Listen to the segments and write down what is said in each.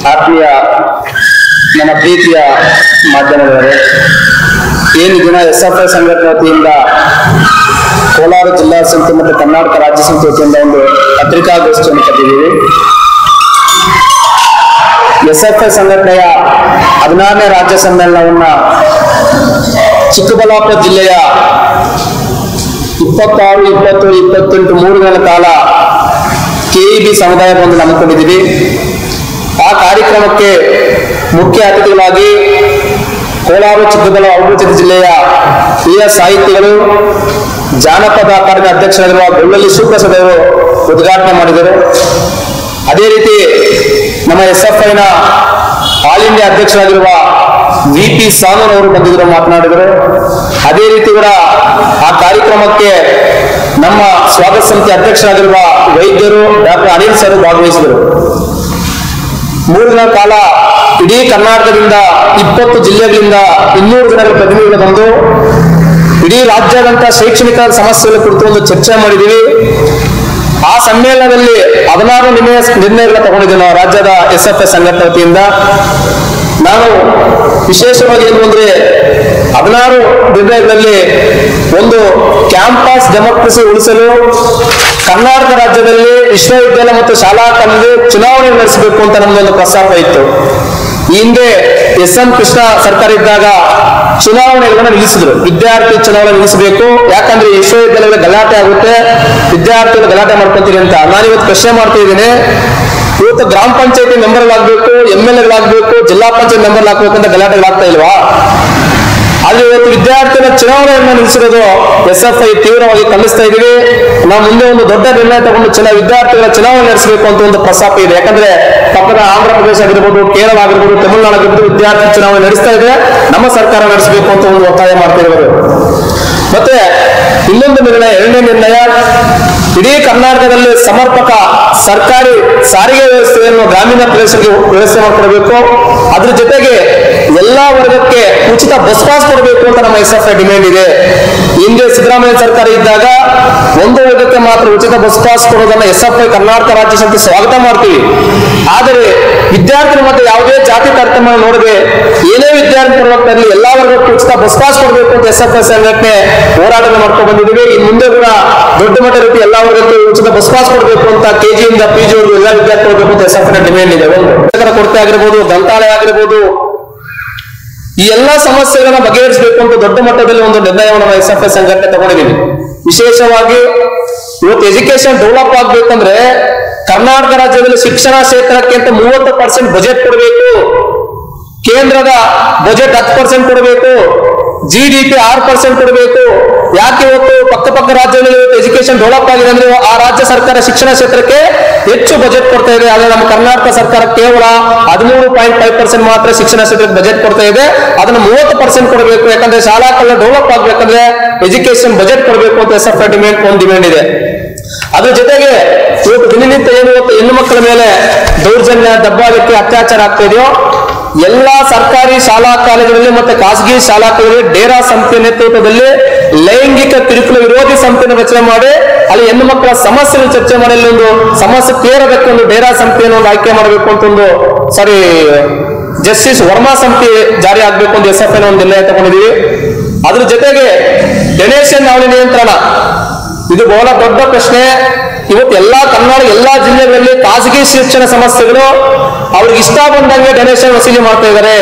ಆತ್ಮೀಯ ನನ್ನ ಪ್ರೀತಿಯ ಮಾಧ್ಯಮದವರೇ ಏನು ದಿನ ಎಸ್ ಎಫ್ ಐ ಸಂಘಟನೆ ವತಿಯಿಂದ ಕೋಲಾರ ಜಿಲ್ಲಾ ಸಮಿತಿ ಮತ್ತು ಕರ್ನಾಟಕ ರಾಜ್ಯ ಸಮಿತಿ ವತಿಯಿಂದ ಒಂದು ಪತ್ರಿಕಾಗೋಷ್ಠಿಯನ್ನು ಕರೆದಿದ್ದೀವಿ ಎಸ್ ಎಫ್ ಐ ಸಂಘಟನೆಯ ಹದಿನಾರನೇ ರಾಜ್ಯ ಸಮ್ಮೇಳನವನ್ನ ಚಿಕ್ಕಬಳ್ಳಾಪುರ ಜಿಲ್ಲೆಯ ಇಪ್ಪತ್ತಾರು ಇಪ್ಪತ್ತು ಇಪ್ಪತ್ತೆಂಟು ಮೂರು ದಿನಗಳ ಕಾಲ ಕೆಇಬಿ ಸಮುದಾಯ ಬಂದು ಹಮ್ಮಿಕೊಂಡಿದ್ದೀವಿ ಆ ಕಾರ್ಯಕ್ರಮಕ್ಕೆ ಮುಖ್ಯ ಅತಿಥಿಗಳಾಗಿ ಕೋಲಾರ ಚಿಕ್ಕಬಳ್ಳಾಪುರ ಅಭಿವೃದ್ಧಿ ಜಿಲ್ಲೆಯ ಹಿರಿಯ ಸಾಹಿತಿಗಳು ಜಾನಪದ ಅಕಾಡೆಮಿ ಅಧ್ಯಕ್ಷರಾಗಿರುವ ಬೆಳ್ಳಲ್ಲಿ ಸುಪ್ರಸಾದ್ ಅವರು ಉದ್ಘಾಟನೆ ಮಾಡಿದರು ಅದೇ ರೀತಿ ನಮ್ಮ ಎಸ್ ಎಫ್ ಐನ ಆಲ್ ಇಂಡಿಯಾ ಅಧ್ಯಕ್ಷರಾಗಿರುವ ವಿ ಪಿ ಸಾನೂರ್ ಅವರು ಬಂದಿದ್ದರು ಮಾತನಾಡಿದರು ಅದೇ ರೀತಿ ಕೂಡ ಆ ಕಾರ್ಯಕ್ರಮಕ್ಕೆ ನಮ್ಮ ಸ್ವಾಗತ ಸಮಿತಿ ಅಧ್ಯಕ್ಷರಾಗಿರುವ ವೈದ್ಯರು ಡಾಕ್ಟರ್ ಅನಿಲ್ ಸರ್ ಭಾಗವಹಿಸಿದರು ಮೂರು ದಿನ ಕಾಲ ಇಡೀ ಕರ್ನಾಟಕದಿಂದ ಇಪ್ಪತ್ತು ಜಿಲ್ಲೆಗಳಿಂದ ಇನ್ನೂರು ಜನರ ಪ್ರತಿನಿಧಿಗಳು ಬಂದು ಇಡೀ ರಾಜ್ಯಾದ್ಯಂತ ಶೈಕ್ಷಣಿಕ ಸಮಸ್ಯೆಗಳ ಕುರಿತು ಒಂದು ಚರ್ಚೆ ಮಾಡಿದ್ದೀವಿ ಆ ಸಮ್ಮೇಳನದಲ್ಲಿ ಹದಿನಾರು ನಿರ್ಣಯ ನಿರ್ಣಯಗಳನ್ನ ತಗೊಂಡಿದ್ದೀವಿ ನಾವು ರಾಜ್ಯದ ಎಸ್ ಎಫ್ ಎಸ್ ಸಂಘಟನೆ ವತಿಯಿಂದ ನಾನು ವಿಶೇಷವಾಗಿ ಏನು ಅಂದ್ರೆ ಹದಿನಾರು ನಿರ್ಣಯಗಳಲ್ಲಿ ಒಂದು ಕ್ಯಾಂಪಸ್ ಡೆಮೋಕ್ರಸಿ ಉಳಿಸಲು ಕರ್ನಾಟಕ ರಾಜ್ಯದಲ್ಲಿ ವಿಶ್ವವಿದ್ಯಾಲಯ ಮತ್ತು ಶಾಲಾ ಕಾಲೇಜು ಚುನಾವಣೆ ನಡೆಸಬೇಕು ಅಂತ ನಮ್ಮದೊಂದು ಪ್ರಸ್ತಾಪ ಇತ್ತು ಈ ಹಿಂದೆ ಎಸ್ ಎಂ ಕೃಷ್ಣ ಸರ್ಕಾರ ಇದ್ದಾಗ ಚುನಾವಣೆಗಳನ್ನ ನಿಲ್ಲಿಸಿದ್ರು ವಿದ್ಯಾರ್ಥಿ ಚುನಾವಣೆ ನಿಲ್ಲಿಸಬೇಕು ಯಾಕಂದ್ರೆ ಈ ವಿಶ್ವವಿದ್ಯಾಲಯಗಳ ಗಲಾಟೆ ಆಗುತ್ತೆ ವಿದ್ಯಾರ್ಥಿಗಳು ಗಲಾಟೆ ಮಾಡ್ಕೊಂತೀರಿ ಅಂತ ನಾನು ಇವತ್ತು ಪ್ರಶ್ನೆ ಮಾಡ್ತಾ ಇದ್ದೀನಿ ಇವತ್ತು ಗ್ರಾಮ ಪಂಚಾಯತಿ ಮೆಂಬರ್ಗಳಾಗಬೇಕು ಎಂ ಎಲ್ ಎಗಳಾಗಬೇಕು ಜಿಲ್ಲಾ ಪಂಚಾಯತ್ ಮೆಂಬರ್ ಆಗ್ಬೇಕು ಅಂತ ಗಲಾಟೆಗಳಾಗ್ತಾ ಇಲ್ವಾ ಆದ್ರೆ ಇವತ್ತು ವಿದ್ಯಾರ್ಥಿಗಳ ಚುನಾವಣೆಯನ್ನ ನಿಲ್ಲಿಸಿರೋದು ಎಸ್ ಎಫ್ ಐ ತೀವ್ರವಾಗಿ ಖಂಡಿಸ್ತಾ ಇದೀವಿ ನಾವು ಮುಂದೆ ಒಂದು ದೊಡ್ಡ ನಿರ್ಣಯ ತಗೊಂಡು ಚೆನ್ನ ವಿದ್ಯಾರ್ಥಿಗಳ ಚುನಾವಣೆ ನಡೆಸಬೇಕು ಅಂತ ಒಂದು ಪ್ರಸ್ತಾಪ ಇದೆ ಯಾಕಂದ್ರೆ ಪಕ್ಕದ ಆಂಧ್ರ ಪ್ರದೇಶ ಆಗಿರ್ಬೋದು ಕೇರಳ ಆಗಿರ್ಬೋದು ತಮಿಳುನಾಡು ಆಗಿರ್ಬೋದು ವಿದ್ಯಾರ್ಥಿ ಚುನಾವಣೆ ನಡೆಸ್ತಾ ಇದೆ ನಮ್ಮ ಸರ್ಕಾರ ನಡೆಸಬೇಕು ಅಂತ ಒಂದು ಒತ್ತಾಯ ಮಾಡ್ತಾ ಇರೋದು ಮತ್ತೆ ಇನ್ನೊಂದು ನಿರ್ಣಯ ಎರಡನೇ ನಿರ್ಣಯ ಇಡೀ ಕರ್ನಾಟಕದಲ್ಲಿ ಸಮರ್ಪಕ ಸರ್ಕಾರಿ ಸಾರಿಗೆ ವ್ಯವಸ್ಥೆಯನ್ನು ಗ್ರಾಮೀಣ ಪ್ರದೇಶಕ್ಕೆ ವ್ಯವಸ್ಥೆ ಮಾಡಿಕೊಡಬೇಕು ಅದ್ರ ಜೊತೆಗೆ ಎಲ್ಲಾ ವರ್ಗಕ್ಕೆ ಉಚಿತ ಬಸ್ ಪಾಸ್ ಕೊಡಬೇಕು ಅಂತ ನಮ್ಮ ಎಸ್ ಎಫ್ ಐ ಡಿಮ್ಯಾಂಡ್ ಇದೆ ಹಿಂದೆ ಸಿದ್ದರಾಮಯ್ಯ ಸರ್ಕಾರ ಇದ್ದಾಗ ಒಂದು ವರ್ಗಕ್ಕೆ ಮಾತ್ರ ಉಚಿತ ಬಸ್ ಪಾಸ್ ಕೊಡೋದನ್ನ ಎಸ್ ಎಫ್ ಐ ಕರ್ನಾಟಕ ರಾಜ್ಯ ಸಮಿತಿ ಸ್ವಾಗತ ಮಾಡ್ತೀವಿ ಆದರೆ ವಿದ್ಯಾರ್ಥಿಗಳ ಮಧ್ಯೆ ಯಾವುದೇ ಜಾತಿ ತಾರತಮ್ಯ ನೋಡದೆ ಏನೇ ವಿದ್ಯಾರ್ಥಿ ಇರಲಿ ಎಲ್ಲಾ ವರ್ಗಕ್ಕೂ ಉಚಿತ ಬಸ್ ಪಾಸ್ ಕೊಡಬೇಕು ಅಂತ ಎಸ್ ಎಫ್ ಐ ಸಂಘಟನೆ ಹೋರಾಟ ಮಾಡ್ಕೊಂಡು ಬಂದಿದ್ದೀವಿ ಇನ್ನು ಮುಂದೆ ಕೂಡ ದೊಡ್ಡ ಮಟ್ಟ ರೀತಿ ಎಲ್ಲಾ ವರ್ಗಕ್ಕೂ ಉಚಿತ ಬಸ್ ಪಾಸ್ ಕೊಡಬೇಕು ಅಂತ ಕೆಜಿಯಿಂದ ಪಿ ಜಿ ಎಲ್ಲ ವಿದ್ಯಾರ್ಥಿ ಕೊಡಬೇಕು ಅಂತ ಎಸ್ ಎಫ್ ಐ ಡಿಮ್ಯಾಂಡ್ ಇದೆ ಒಂದು ಶಿಕ್ಷಕರ ಕೊರತೆ ಆಗಿರ್ಬೋದು ಗ್ರಂಥಾಲಯ ಆಗಿರ್ಬೋದು ಈ ಎಲ್ಲಾ ಸಮಸ್ಯೆಗಳನ್ನ ಬಗೆಹರಿಸಬೇಕು ಅಂತ ದೊಡ್ಡ ಮಟ್ಟದಲ್ಲಿ ಒಂದು ನಿರ್ಣಯವನ್ನು ಎಸ್ ಎಫ್ ಐ ಸಂಘಟನೆ ತಗೊಂಡಿದ್ದೀವಿ ವಿಶೇಷವಾಗಿ ಇವತ್ತು ಎಜುಕೇಶನ್ ಡೆವಲಪ್ ಆಗ್ಬೇಕಂದ್ರೆ ಕರ್ನಾಟಕ ರಾಜ್ಯದಲ್ಲಿ ಶಿಕ್ಷಣ ಕ್ಷೇತ್ರಕ್ಕೆ ಅಂತ ಮೂವತ್ತು ಪರ್ಸೆಂಟ್ ಬಜೆಟ್ ಕೊಡಬೇಕು ಕೇಂದ್ರದ ಬಜೆಟ್ ಹತ್ತು ಪರ್ಸೆಂಟ್ ಕೊಡಬೇಕು ಜಿ ಡಿ ಪಿ ಆರು ಪರ್ಸೆಂಟ್ ಕೊಡಬೇಕು ಯಾಕೆ ಇವತ್ತು ಪಕ್ಕ ಪಕ್ಕ ರಾಜ್ಯಗಳಲ್ಲಿ ಇವತ್ತು ಎಜುಕೇಶನ್ ಡೆವಲಪ್ ಆಗಿದೆ ಅಂದ್ರೆ ಆ ರಾಜ್ಯ ಸರ್ಕಾರ ಶಿಕ್ಷಣ ಕ್ಷೇತ್ರಕ್ಕೆ ಹೆಚ್ಚು ಬಜೆಟ್ ಕೊಡ್ತಾ ಇದೆ ಆದ್ರೆ ನಮ್ಮ ಕರ್ನಾಟಕ ಸರ್ಕಾರ ಕೇವಲ ಹದಿಮೂರು ಪಾಯಿಂಟ್ ಫೈವ್ ಪರ್ಸೆಂಟ್ ಮಾತ್ರ ಶಿಕ್ಷಣ ಕ್ಷೇತ್ರಕ್ಕೆ ಬಜೆಟ್ ಕೊಡ್ತಾ ಇದೆ ಅದನ್ನ ಮೂವತ್ತು ಪರ್ಸೆಂಟ್ ಕೊಡಬೇಕು ಯಾಕಂದ್ರೆ ಶಾಲಾ ಕಾಲೇಜು ಡೆವಲಪ್ ಆಗ್ಬೇಕಂದ್ರೆ ಎಜುಕೇಶನ್ ಬಜೆಟ್ ಕೊಡಬೇಕು ಅಂತ ಎಸ್ ಎಫ್ ಐ ಡಿಮ್ಯಾಂಡ್ ಒಂದು ಡಿಮ್ಯಾಂಡ್ ಇದೆ ಅದ್ರ ಜೊತೆಗೆ ಇವತ್ತು ದಿನನಿತ್ಯ ಏನು ಇವತ್ತು ಹೆಣ್ಣು ಮಕ್ಕಳ ಮೇಲೆ ದೌರ್ಜನ್ಯ ದಬ್ಬಾಳಿಕೆ ಅತ್ಯಾಚಾರ ಆಗ್ತಾ ಇದೆಯೋ ಎಲ್ಲಾ ಸರ್ಕಾರಿ ಶಾಲಾ ಕಾಲೇಜುಗಳಲ್ಲಿ ಮತ್ತೆ ಖಾಸಗಿ ಶಾಲಾ ಕಾಲೇಜುಗಳಲ್ಲಿ ಡೇರಾ ಸಂಸ್ಥೆ ನೇತೃತ್ವದಲ್ಲಿ ಲೈಂಗಿಕ ಕಿರುಕುಳ ವಿರೋಧಿ ಸಂಸ್ಥೆಯನ್ನು ರಚನೆ ಮಾಡಿ ಅಲ್ಲಿ ಹೆಣ್ಣು ಮಕ್ಕಳ ಸಮಸ್ಯೆಯನ್ನು ಚರ್ಚೆ ಮಾಡಿ ಅಲ್ಲಿ ಒಂದು ಸಮಸ್ಯೆ ತೀರಬೇಕು ಒಂದು ಡೇರಾ ಸಂಸ್ಥೆಯನ್ನು ಒಂದು ಆಯ್ಕೆ ಮಾಡಬೇಕು ಅಂತ ಒಂದು ಸಾರಿ ಜಸ್ಟಿಸ್ ವರ್ಮಾ ಸಮಿತಿ ಜಾರಿ ಆಗ್ಬೇಕು ಅಂತ ಎಸ್ ಎಫ್ ಒಂದು ನಿರ್ಣಯ ತಗೊಂಡಿದೀವಿ ಅದ್ರ ಜೊತೆಗೆ ಡೊನೇಷನ್ ಅವಳಿ ನಿಯಂತ್ರಣ ಇದು ಬಹಳ ದೊಡ್ಡ ಪ್ರಶ್ನೆ ಇವತ್ತು ಎಲ್ಲಾ ಕರ್ನಾಟಕ ಎಲ್ಲಾ ಜಿಲ್ಲೆಗಳಲ್ಲಿ ಖಾಸಗಿ ಶಿಕ್ಷಣ ಸಂಸ್ಥೆಗಳು ಅವ್ರಿಗೆ ಇಷ್ಟ ಬಂದಂಗೆ ಡೊನೇಷನ್ ವಸೂಲಿ ಮಾಡ್ತಾ ಇದ್ದಾರೆ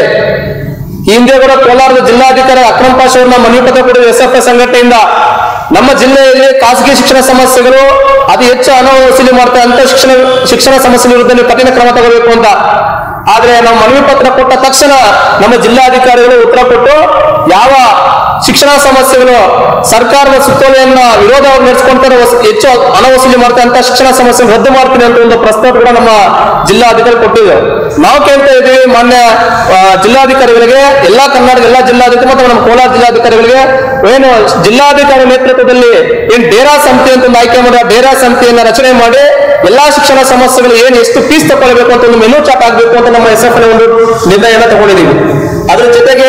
ಈ ಹಿಂದೆ ಕೂಡ ಕೋಲಾರದ ಜಿಲ್ಲಾಧಿಕಾರಿ ಅಕ್ರಮ್ ಪಾಷ್ ಅವ್ರನ್ನ ಮನವಿ ಪತ್ರ ಕೊಡಿದ ಎಸ್ ಎಫ್ ಸಂಘಟನೆಯಿಂದ ನಮ್ಮ ಜಿಲ್ಲೆಯಲ್ಲಿ ಖಾಸಗಿ ಶಿಕ್ಷಣ ಸಂಸ್ಥೆಗಳು ಅತಿ ಹೆಚ್ಚು ಹಣ ವಸೂಲಿ ಮಾಡ್ತಾ ಅಂತ ಶಿಕ್ಷಣ ಶಿಕ್ಷಣ ಸಮಸ್ಯೆ ವಿರುದ್ಧ ನೀವು ಕಠಿಣ ಕ್ರಮ ತಗೋಬೇಕು ಅಂತ ಆದ್ರೆ ನಾವು ಮನವಿ ಪತ್ರ ಕೊಟ್ಟ ತಕ್ಷಣ ನಮ್ಮ ಜಿಲ್ಲಾಧಿಕಾರಿಗಳು ಉತ್ತರ ಕೊಟ್ಟು ಯಾವ ಶಿಕ್ಷಣ ಸಮಸ್ಯೆಗಳು ಸರ್ಕಾರದ ಸುತ್ತೋಲೆಯನ್ನ ವಿರೋಧ ನಡೆಸ್ಕೊಂತಾರೆ ಹೆಚ್ಚು ಹಣ ವಸೂಲಿ ಮಾಡ್ತಾ ಅಂತ ಶಿಕ್ಷಣ ಸಮಸ್ಯೆ ರದ್ದು ಮಾಡ್ತೀನಿ ಅಂತ ಒಂದು ಪ್ರಸ್ತಾವ ಕೂಡ ನಮ್ಮ ಜಿಲ್ಲಾಧಿಕಾರಿ ಕೊಟ್ಟಿದೆ ನಾವು ಕೇಳ್ತಾ ಇದ್ದೀವಿ ಮಾನ್ಯ ಆ, ಜಿಲ್ಲಾಧಿಕಾರಿಗಳಿಗೆ ಎಲ್ಲಾ ಕರ್ನಾಟಕ ಎಲ್ಲಾ ಜಿಲ್ಲಾಧಿಕಾರಿ ಮತ್ತು ನಮ್ಮ ಕೋಲಾರ ಜಿಲ್ಲಾಧಿಕಾರಿಗಳಿಗೆ ಏನು ಜಿಲ್ಲಾಧಿಕಾರಿ ನೇತೃತ್ವದಲ್ಲಿ ಏನ್ ಡೇರಾ ಸಮಿತಿ ಅಂತ ಒಂದು ಆಯ್ಕೆ ಮಾಡಿ ಆ ಡೇರಾ ಸಮಿತಿಯನ್ನ ರಚನೆ ಮಾಡಿ ಎಲ್ಲಾ ಶಿಕ್ಷಣ ಸಮಸ್ಯೆಗಳು ಏನು ಎಷ್ಟು ಫೀಸ್ ತಗೊಳ್ಬೇಕು ಅಂತ ಒಂದು ಮೆನು ಚಾಟ್ ಆಗ್ಬೇಕು ಅಂತ ನಮ್ಮ ಎಸ್ ಎಫ್ ಒಂದು ನಿರ್ಣಯನ ತಗೊಂಡಿದ್ದೀವಿ ಅದ್ರ ಜೊತೆಗೆ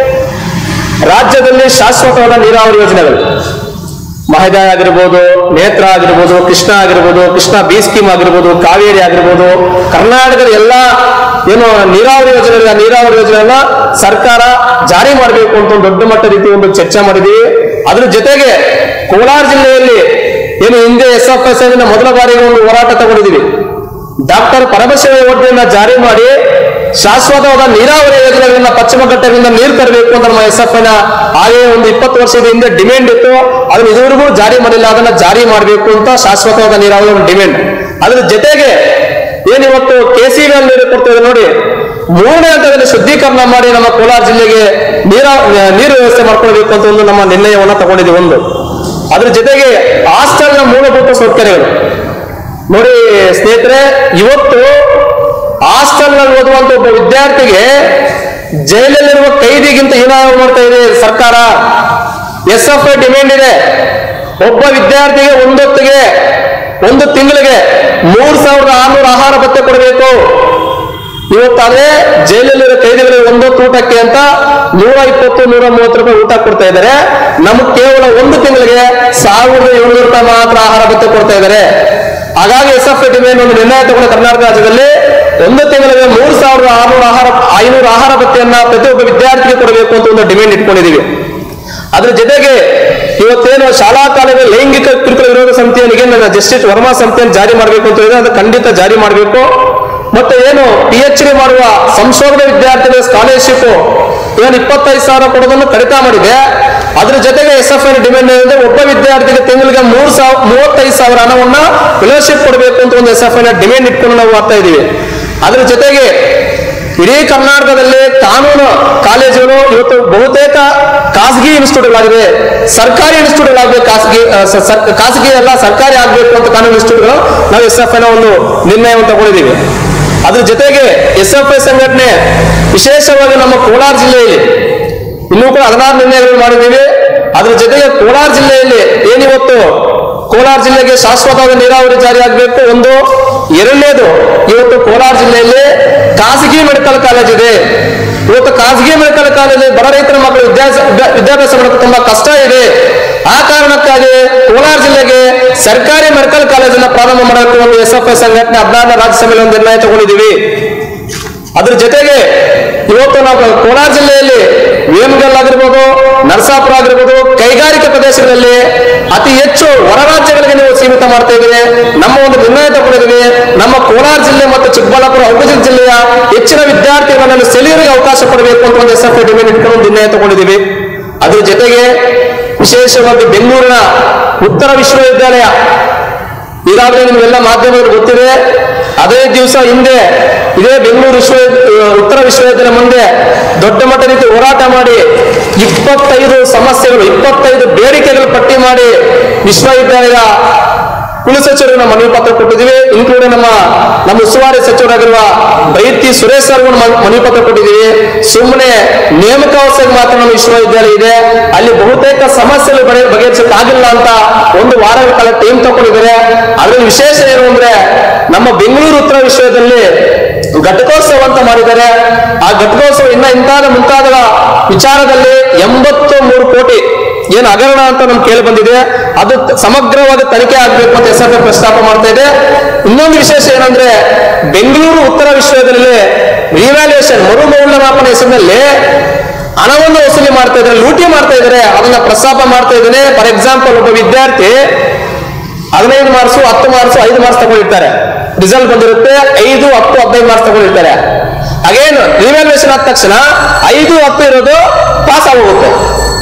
ರಾಜ್ಯದಲ್ಲಿ ಶಾಶ್ವತವಾದ ನೀರಾವರಿ ಯೋಜನೆಗಳು ಮಹದಾಯ ಆಗಿರ್ಬೋದು ನೇತ್ರ ಆಗಿರ್ಬೋದು ಕೃಷ್ಣ ಆಗಿರ್ಬೋದು ಕೃಷ್ಣ ಬಿ ಸ್ಕೀಮ್ ಆಗಿರ್ಬೋದು ಕಾವೇರಿ ಆಗಿರ್ಬೋದು ಕರ್ನಾಟಕದ ಎಲ್ಲಾ ಏನು ನೀರಾವರಿ ಯೋಜನೆ ಇದೆ, ಆ ನೀರಾವರಿ ಯೋಜನೆಯನ್ನ ಸರ್ಕಾರ ಜಾರಿ ಮಾಡಬೇಕು ಅಂತ ಒಂದು ದೊಡ್ಡ ಮಟ್ಟ ರೀತಿ ಒಂದು ಚರ್ಚೆ ಮಾಡಿದೀವಿ ಅದ್ರ ಜೊತೆಗೆ ಕೋಲಾರ ಜಿಲ್ಲೆಯಲ್ಲಿ ಏನು ಹಿಂದೆ ಎಸ್ ಎಫ್ ಎಸ್ ಮೊದಲ ಬಾರಿಗೆ ಒಂದು ಹೋರಾಟ ತಗೊಂಡಿದ್ದೀವಿ ಡಾಕ್ಟರ್ ಪರಮಶಿವ ಯೋಜನೆಯನ್ನ ಜಾರಿ ಮಾಡಿ ಶಾಶ್ವತವಾದ ನೀರಾವರಿ ಯೋಜನೆಗಳನ್ನ ಪಶ್ಚಿಮ ಘಟ್ಟದಿಂದ ನೀರು ತರಬೇಕು ಅಂತ ನಮ್ಮ ಎಸ್ ಎಫ್ ನ ಹಾಗೆ ಒಂದು ಇಪ್ಪತ್ತು ವರ್ಷದ ಹಿಂದೆ ಡಿಮ್ಯಾಂಡ್ ಇತ್ತು ಅದನ್ನ ಇದುವರೆಗೂ ಜಾರಿ ಮಾಡಿಲ್ಲ ಅದನ್ನ ಜಾರಿ ಮಾಡಬೇಕು ಅಂತ ಶಾಶ್ವತವಾದ ನೀರಾವರಿ ಒಂದು ಡಿಮ್ಯಾಂಡ್ ಅದ್ರ ಜೊತೆಗೆ ಏನಿವತ್ತು ಕೆ ಸಿ ನೀರು ಕೊಡ್ತೇವೆ ನೋಡಿ ಮೂರನೇ ಹಂತದಲ್ಲಿ ಶುದ್ಧೀಕರಣ ಮಾಡಿ ನಮ್ಮ ಕೋಲಾರ ಜಿಲ್ಲೆಗೆ ನೀರ ನೀರು ವ್ಯವಸ್ಥೆ ಮಾಡ್ಕೊಳ್ಬೇಕು ಅಂತ ಒಂದು ನಮ್ಮ ನಿರ್ಣಯವನ್ನ ತಗೊಂಡಿದ್ದೀವಿ ಒಂದು ಅದ್ರ ಜೊತೆಗೆ ಹಾಸ್ಟೆಲ್ನ ಮೂಲಭೂತ ಸೌಕರ್ಯಗಳು ನೋಡಿ ಸ್ನೇಹಿತರೆ ಇವತ್ತು ಹಾಸ್ಟೆಲ್ ನಲ್ಲಿ ಓದುವಂತ ಒಬ್ಬ ವಿದ್ಯಾರ್ಥಿಗೆ ಜೈಲಲ್ಲಿರುವ ಕೈದಿಗಿಂತ ಹೀನಾಯ ಮಾಡ್ತಾ ಇದೆ ಸರ್ಕಾರ ಎಸ್ ಎಫ್ ಐ ಡಿಮ್ಯಾಂಡ್ ಇದೆ ಒಬ್ಬ ವಿದ್ಯಾರ್ಥಿಗೆ ಒಂದೊತ್ತಿಗೆ ಒಂದು ತಿಂಗಳಿಗೆ ಮೂರ್ ಸಾವಿರದ ಆರ್ನೂರು ಆಹಾರ ಭತ್ಯೆ ಕೊಡಬೇಕು ಇವತ್ತಾದ್ರೆ ಜೈಲಲ್ಲಿರೋ ಕೈದಿಗಳಿಗೆ ಒಂದೊತ್ತು ಊಟಕ್ಕೆ ಅಂತ ನೂರ ಇಪ್ಪತ್ತು ನೂರ ಮೂವತ್ತು ರೂಪಾಯಿ ಊಟ ಕೊಡ್ತಾ ಇದ್ದಾರೆ ನಮಗೆ ಕೇವಲ ಒಂದು ತಿಂಗಳಿಗೆ ಸಾವಿರದ ಏಳ್ನೂರು ರೂಪಾಯಿ ಮಾತ್ರ ಆಹಾರ ಭತ್ಯೆ ಕೊಡ್ತಾ ಇದ್ದಾರೆ ಹಾಗಾಗಿ ಎಸ್ ಎಫ್ ಡಿಮ್ಯಾಂಡ್ ಒಂದು ನಿರ್ಣಯ ತಗೊಂಡು ಕರ್ನಾಟಕ ರಾಜ್ಯದಲ್ಲಿ ಒಂದು ತಿಂಗಳಿಗೆ ಮೂರು ಸಾವಿರದ ಆರ್ನೂರು ಆಹಾರ ಐನೂರು ಆಹಾರ ಭತ್ಯೆಯನ್ನ ಪ್ರತಿಯೊಬ್ಬ ವಿದ್ಯಾರ್ಥಿಗೆ ಕೊಡಬೇಕು ಅಂತ ಒಂದು ಡಿಮ್ಯಾಂಡ್ ಇಟ್ಕೊಂಡಿದೀವಿ ಅದ್ರ ಜೊತೆಗೆ ಇವತ್ತೇನು ಶಾಲಾ ಕಾಲೇಜು ಲೈಂಗಿಕ ಕಿರುಕುಳ ವಿರೋಧ ಸಮಿತಿಯನಿಗೆ ನನ್ನ ಜಸ್ಟಿಸ್ ವರ್ಮಾ ಸಮಿತಿಯನ್ನು ಜಾರಿ ಮಾಡಬೇಕು ಅಂತ ಹೇಳಿದ್ರೆ ಅದು ಖಂಡಿತ ಜಾರಿ ಮಾಡಬೇಕು ಮತ್ತೆ ಏನು ಪಿ ಎಚ್ ಡಿ ಮಾಡುವ ಸಂಶೋಧನೆ ವಿದ್ಯಾರ್ಥಿಗಳ ಸ್ಕಾಲರ್ಶಿಪ್ ಏನು ಇಪ್ಪತ್ತೈದು ಸಾವಿರ ಕೊಡೋದನ್ನು ಕಡಿತ ಮಾಡಿದೆ ಅದ್ರ ಜೊತೆಗೆ ಎಸ್ ಎಫ್ ಐ ಡಿಮ್ಯಾಂಡ್ ಏನಂದ್ರೆ ಒಬ್ಬ ವಿದ್ಯಾರ್ಥಿಗೆ ತಿಂಗಳಿಗೆ ಮೂರು ಸಾವಿರ ಮೂವತ್ತೈದು ಸಾವಿರ ಹಣವನ್ನ ಫೆಲೋಶಿಪ್ ಕೊಡಬೇಕು ಅಂತ ಒಂದು ಎಸ್ ಎಫ್ ಐ ಡಿಮ್ಯಾಂಡ್ ಇಟ್ಕೊಂಡು ನಾವು ಆಗ್ತಾ ಇದೀವಿ ಅದ್ರ ಜೊತೆಗೆ ಇಡೀ ಕರ್ನಾಟಕದಲ್ಲಿ ಕಾನೂನು ಕಾಲೇಜುಗಳು ಇವತ್ತು ಬಹುತೇಕ ಖಾಸಗಿ ಇನ್ಸ್ಟಿಟ್ಯೂಟ್ಗಳಾಗಿದೆ ಸರ್ಕಾರಿ ಇನ್ಸ್ಟಿಟ್ಯೂಟ್ಗಳಾಗಬೇಕು ಖಾಸಗಿ ಆ, ಸ- ಸರ್- ಖಾಸಗಿ ಎಲ್ಲ ಸರ್ಕಾರಿ ಆಗಬೇಕು ಅಂತ ಕಾನೂನು ಇನ್ಸ್ಟಿಟ್ಯೂಟ್ಗಳು ನಾವು ಎಸ್ ಎಫ್ ಐನ ಒಂದು ನಿರ್ಣಯವನ್ನು ತಗೊಂಡಿದ್ದೀವಿ ಅದ್ರ ಜೊತೆಗೆ ಎಸ್ ಎಫ್ ಐ ಸಂಘಟನೆ ವಿಶೇಷವಾಗಿ ನಮ್ಮ ಕೋಲಾರ ಜಿಲ್ಲೆಯಲ್ಲಿ ಇನ್ನೂ ಕೂಡ ಹದಿನಾರು ನಿರ್ಣಯಗಳು ಮಾಡಿದ್ದೀವಿ ಅದ್ರ ಜೊತೆಗೆ ಕೋಲಾರ ಜಿಲ್ಲೆಯಲ್ಲಿ ಏನಿವತ್ತು ಕೋಲಾರ ಜಿಲ್ಲೆಗೆ ಶಾಶ್ವತವಾದ ನೀರಾವರಿ ಜಾರಿ ಆಗಬೇಕು ಒಂದು ಎರಡನೇದು ಇವತ್ತು ಕೋಲಾರ ಜಿಲ್ಲೆಯಲ್ಲಿ ಖಾಸಗಿ ಮೆಡಿಕಲ್ ಕಾಲೇಜ್ ಇದೆ ಇವತ್ತು ಖಾಸಗಿ ಮೆಡಿಕಲ್ ಕಾಲೇಜ್ ಬಡ ರೈತರ ಮಕ್ಕಳು ವಿದ್ಯಾಸ ವಿದ್ಯಾ- ವಿದ್ಯಾಭ್ಯಾಸ ಮಾಡೋಕೆ ತುಂಬಾ ಕಷ್ಟ ಇದೆ ಆ ಕಾರಣಕ್ಕಾಗಿ ಕೋಲಾರ ಜಿಲ್ಲೆಗೆ ಸರ್ಕಾರಿ ಮೆಡಿಕಲ್ ಕಾಲೇಜನ್ನ ಪ್ರಾರಂಭ ಮಾಡೋಕೆ ಒಂದು ಎಸ್ ಎಫ್ ಐ ಸಂಘಟನೆ ಹದಿನಾರನೇ ರಾಜ್ಯಸಭೆಯಲ್ಲಿ ಒಂದು ನಿರ್ಣಯ ತಗೊಂಡಿದ್ದೀವಿ ಅದ್ರ ಜೊತೆಗೆ ಇವತ್ತು ನಾವು ಕೋಲಾರ ಜಿಲ್ಲೆಯಲ್ಲಿ ವೇಮಗಲ್ ಆಗಿರ್ಬೋದು ನರಸಾಪುರ ಆಗಿರ್ಬೋದು ಕೈಗಾರಿಕಾ ಪ್ರದೇಶಗಳಲ್ಲಿ ಅತಿ ಹೆಚ್ಚು ಹೊರ ರಾಜ್ಯಗಳಿಗೆ ನೀವು ಸೀಮಿತ ಮಾಡ್ತಾ ಇದ್ದೀವಿ ನಮ್ಮ ಒಂದು ನಿರ್ಣಯ ತಗೊಂಡಿದ್ದೀವಿ ನಮ್ಮ ಕೋಲಾರ ಜಿಲ್ಲೆ ಮತ್ತು ಚಿಕ್ಕಬಳ್ಳಾಪುರ ಔಷಧಿ ಜಿಲ್ಲೆಯ ಹೆಚ್ಚಿನ ವಿದ್ಯಾರ್ಥಿಗಳನ್ನು ಸೆಳೆಯರಿಗೆ ಅವಕಾಶ ಕೊಡಬೇಕು ಅಂತ ಒಂದು ಎಸ್ ಎಫ್ ಐ ಡಿಮ್ಯಾಂಡ್ ಇಟ್ಕೊಂಡು ಒಂದು ನಿರ್ಣಯ ತಗೊಂಡಿದ್ದೀವಿ ಅದ್ರ ಜೊತೆಗೆ ವಿಶೇಷವಾಗಿ ಬೆಂಗಳೂರಿನ ಉತ್ತರ ವಿಶ್ವವಿದ್ಯಾಲಯ ಈಗಾಗಲೇ ನಿಮಗೆಲ್ಲ ಮಾಧ್ಯಮಗಳು ಗೊತ್ತಿದೆ ಅದೇ ದಿವಸ ಹಿಂದೆ ಇದೇ ಬೆಂಗಳೂರು ವಿಶ್ವ ಉತ್ತರ ವಿಶ್ವವಿದ್ಯಾಲಯ ಮುಂದೆ ದೊಡ್ಡ ಮಟ್ಟ ರೀತಿ ಹೋರಾಟ ಮಾಡಿ ಇಪ್ಪತ್ತೈದು ಸಮಸ್ಯೆಗಳು ಇಪ್ಪತ್ತೈದು ಬೇಡಿಕೆಗಳು ಪಟ್ಟಿ ಮಾಡಿ ವಿಶ್ವವಿದ್ಯಾಲಯ ಕುಲಸಚಿವರಿಗೆ ನಾವು ಮನವಿ ಪತ್ರ ಕೊಟ್ಟಿದ್ದೀವಿ ಇನ್ಕ್ಲೂಡ್ ನಮ್ಮ ನಮ್ಮ ಉಸ್ತುವಾರಿ ಸಚಿವರಾಗಿರುವ ಬೈತಿ ಸುರೇಶ್ ಸರ್ ಮನವಿ ಪತ್ರ ಕೊಟ್ಟಿದ್ದೀವಿ ಸುಮ್ಮನೆ ನೇಮಕಾವಸ್ಥೆಗೆ ಮಾತ್ರ ನಮ್ಮ ವಿಶ್ವವಿದ್ಯಾಲಯ ಇದೆ ಅಲ್ಲಿ ಬಹುತೇಕ ಸಮಸ್ಯೆಗಳು ಬಗೆ ಬಗೆಹರಿಸಕ್ಕಾಗಿಲ್ಲ ಅಂತ ಒಂದು ವಾರಗಳ ಕಾಲ ಟೈಮ್ ತಗೊಂಡಿದ್ದಾರೆ ಅದ್ರಲ್ಲಿ ವಿಶೇಷ ಏನು ಅಂದ್ರೆ ನಮ್ಮ ಬೆಂಗಳೂರು ಉತ್ತರ ವಿಶ್ವದಲ್ಲಿ ಘಟಕೋತ್ಸವ ಅಂತ ಮಾಡಿದ್ದಾರೆ ಆ ಘಟಕೋತ್ಸವ ಇನ್ನ ಇಂತಾದ ಮುಂತಾದ ವಿಚಾರದಲ್ಲಿ ಎಂಬತ್ತು ಮೂರು ಕೋಟಿ ಏನು ಹಗರಣ ಅಂತ ನಮ್ಗೆ ಕೇಳಿ ಬಂದಿದೆ ಅದು ತ- ಸಮಗ್ರವಾದ ತನಿಖೆ ಆಗಬೇಕು ಅಂತ ಎಸ್ ಎಫ್ ಪ್ರಸ್ತಾಪ ಮಾಡ್ತಾ ಇದೆ ಇನ್ನೊಂದು ವಿಶೇಷ ಏನಂದ್ರೆ ಬೆಂಗಳೂರು ಉತ್ತರ ವಿಶ್ವವಿದ್ಯಾಲಯದಲ್ಲಿ ರಿವ್ಯಾಲ್ಯೂಯೇಷನ್ ಮರು ಮೌಲ್ಯಮಾಪನ ಹೆಸರಿನಲ್ಲಿ ಹಣವನ್ನು ವಸೂಲಿ ಮಾಡ್ತಾ ಇದ್ದಾರೆ ಲೂಟಿ ಮಾಡ್ತಾ ಇದ್ದಾರೆ ಅದನ್ನ ಪ್ರಸ್ತಾಪ ಮಾಡ್ತಾ ಇದ್ದೇನೆ ಫಾರ್ ಎಕ್ಸಾಂಪಲ್ ಒಬ್ಬ ವಿದ್ಯಾರ್ಥಿ ಹದಿನೈದು ಮಾರ್ಕ್ಸು ಹತ್ತು ಮಾರ್ಕ್ಸು ಐದು ಮಾರ್ಕ್ಸ್ ತಗೊಂಡಿರ್ತಾರೆ ರಿಸಲ್ಟ್ ಬಂದಿರುತ್ತೆ ಐದು ಹತ್ತು ಹದಿನೈದು ಮಾರ್ಕ್ಸ್ ತಗೊಂಡಿರ್ತಾರೆ ಅಗೇನ್ ರಿವ್ಯಾಲ್ಯೂಯೇಷನ್ ಆದ ತಕ್ಷಣ ಐದು ಹತ್ತು ಇರೋದು ಪಾಸ್ ಆಗೋಗುತ್ತೆ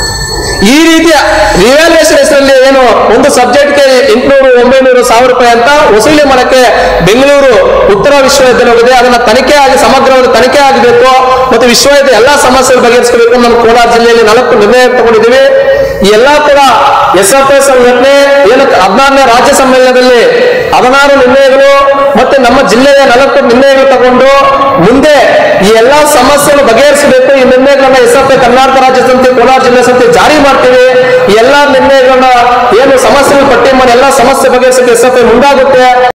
ಈ ರೀತಿಯ ರಿವ್ಯಾಲ್ಯೂಯೇಷನ್ ಹೆಸರಲ್ಲಿ ಏನು ಒಂದು ಸಬ್ಜೆಕ್ಟ್ಗೆ ಎಂಟುನೂರು ಒಂಬೈನೂರು ಸಾವಿರ ರೂಪಾಯಿ ಅಂತ ವಸೂಲಿ ಮಾಡಕ್ಕೆ ಬೆಂಗಳೂರು ಉತ್ತರ ವಿಶ್ವವಿದ್ಯಾಲಯ ಇದೆ ಅದನ್ನ ತನಿಖೆ ಆಗಿ ಸಮಗ್ರವಾದ ತನಿಖೆ ಆಗಬೇಕು ಮತ್ತು ವಿಶ್ವವಿದ್ಯಾಲಯ ಎಲ್ಲಾ ಸಮಸ್ಯೆಗಳು ಬಗೆಹರಿಸಬೇಕು ಅಂತ ನಮ್ಮ ಕೋಲಾರ ಜಿಲ್ಲೆಯಲ್ಲಿ ನಾಲ್ಕು ನಿರ್ಣಯ ತಗೊಂಡಿದ್ದೀವಿ ಈ ಎಲ್ಲಾ ಕೂಡ ಎಸ್ ಎಫ್ ಎಸ್ ಸಂಘಟನೆ ಏನು ಹದಿನಾರನೇ ರಾಜ್ಯ ಸಮ್ಮೇಳನದಲ್ಲಿ ಹದಿನಾರು ನಿರ್ಣಯಗಳು ಮತ್ತೆ ನಮ್ಮ ಜಿಲ್ಲೆಯ ನಾಲ್ಕು ನಿರ್ಣಯಗಳು ತಗೊಂಡು ಮುಂದೆ ಈ ಎಲ್ಲಾ ಸಮಸ್ಯೆಗಳು ಬಗೆಹರಿಸಬೇಕು ಈ ನಿರ್ಣಯಗಳನ್ನ ಎಸ್ ಎಫ್ ಕರ್ನಾಟಕ ರಾಜ್ಯ ಸಮಿತಿ ಕೋಲಾರ ಜಿಲ್ಲಾ ಸಮಿತಿ ಜಾರಿ ಮಾಡ್ತೀವಿ ಈ ಎಲ್ಲಾ ನಿರ್ಣಯಗಳನ್ನ ಏನು ಸಮಸ್ಯೆಗಳು ಪಟ್ಟಿ ಮಾಡಿ ಎಲ್ಲಾ ಸಮಸ್ಯೆ ಬಗೆಹರಿಸಕ್ಕೆ ಎಸ್ ಎಫ್ ಮುಂದಾಗುತ್ತೆ